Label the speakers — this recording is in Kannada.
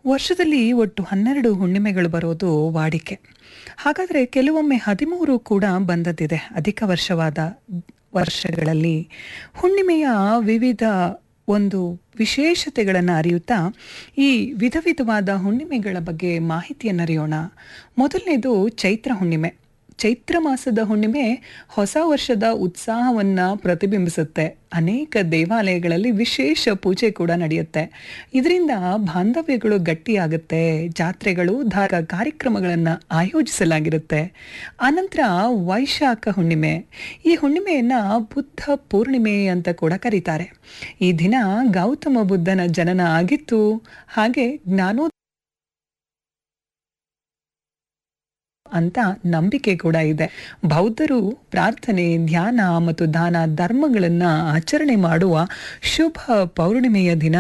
Speaker 1: ವರ್ಷದಲ್ಲಿ ಒಟ್ಟು ಹನ್ನೆರಡು ಹುಣ್ಣಿಮೆಗಳು ಬರೋದು ವಾಡಿಕೆ ಹಾಗಾದರೆ ಕೆಲವೊಮ್ಮೆ ಹದಿಮೂರು ಕೂಡ ಬಂದದ್ದಿದೆ ಅಧಿಕ ವರ್ಷವಾದ ವರ್ಷಗಳಲ್ಲಿ ಹುಣ್ಣಿಮೆಯ ವಿವಿಧ ಒಂದು ವಿಶೇಷತೆಗಳನ್ನು ಅರಿಯುತ್ತಾ ಈ ವಿಧ ವಿಧವಾದ ಹುಣ್ಣಿಮೆಗಳ ಬಗ್ಗೆ ಮಾಹಿತಿಯನ್ನು ಅರಿಯೋಣ ಮೊದಲನೇದು ಚೈತ್ರ ಹುಣ್ಣಿಮೆ ಚೈತ್ರ ಮಾಸದ ಹುಣ್ಣಿಮೆ ಹೊಸ ವರ್ಷದ ಉತ್ಸಾಹವನ್ನ ಪ್ರತಿಬಿಂಬಿಸುತ್ತೆ ಅನೇಕ ದೇವಾಲಯಗಳಲ್ಲಿ ವಿಶೇಷ ಪೂಜೆ ಕೂಡ ನಡೆಯುತ್ತೆ ಇದರಿಂದ ಬಾಂಧವ್ಯಗಳು ಗಟ್ಟಿಯಾಗುತ್ತೆ ಜಾತ್ರೆಗಳು ಧಾರ್ಮಿಕ ಕಾರ್ಯಕ್ರಮಗಳನ್ನು ಆಯೋಜಿಸಲಾಗಿರುತ್ತೆ ಆನಂತರ ವೈಶಾಖ ಹುಣ್ಣಿಮೆ ಈ ಹುಣ್ಣಿಮೆಯನ್ನ ಬುದ್ಧ ಪೂರ್ಣಿಮೆ ಅಂತ ಕೂಡ ಕರೀತಾರೆ ಈ ದಿನ ಗೌತಮ ಬುದ್ಧನ ಜನನ ಆಗಿತ್ತು ಹಾಗೆ ಜ್ಞಾನೋ ಅಂತ ನಂಬಿಕೆ ಕೂಡ ಇದೆ ಬೌದ್ಧರು ಪ್ರಾರ್ಥನೆ ಧ್ಯಾನ ಮತ್ತು ದಾನ ಧರ್ಮಗಳನ್ನ ಆಚರಣೆ ಮಾಡುವ ಶುಭ ಪೌರ್ಣಿಮೆಯ ದಿನ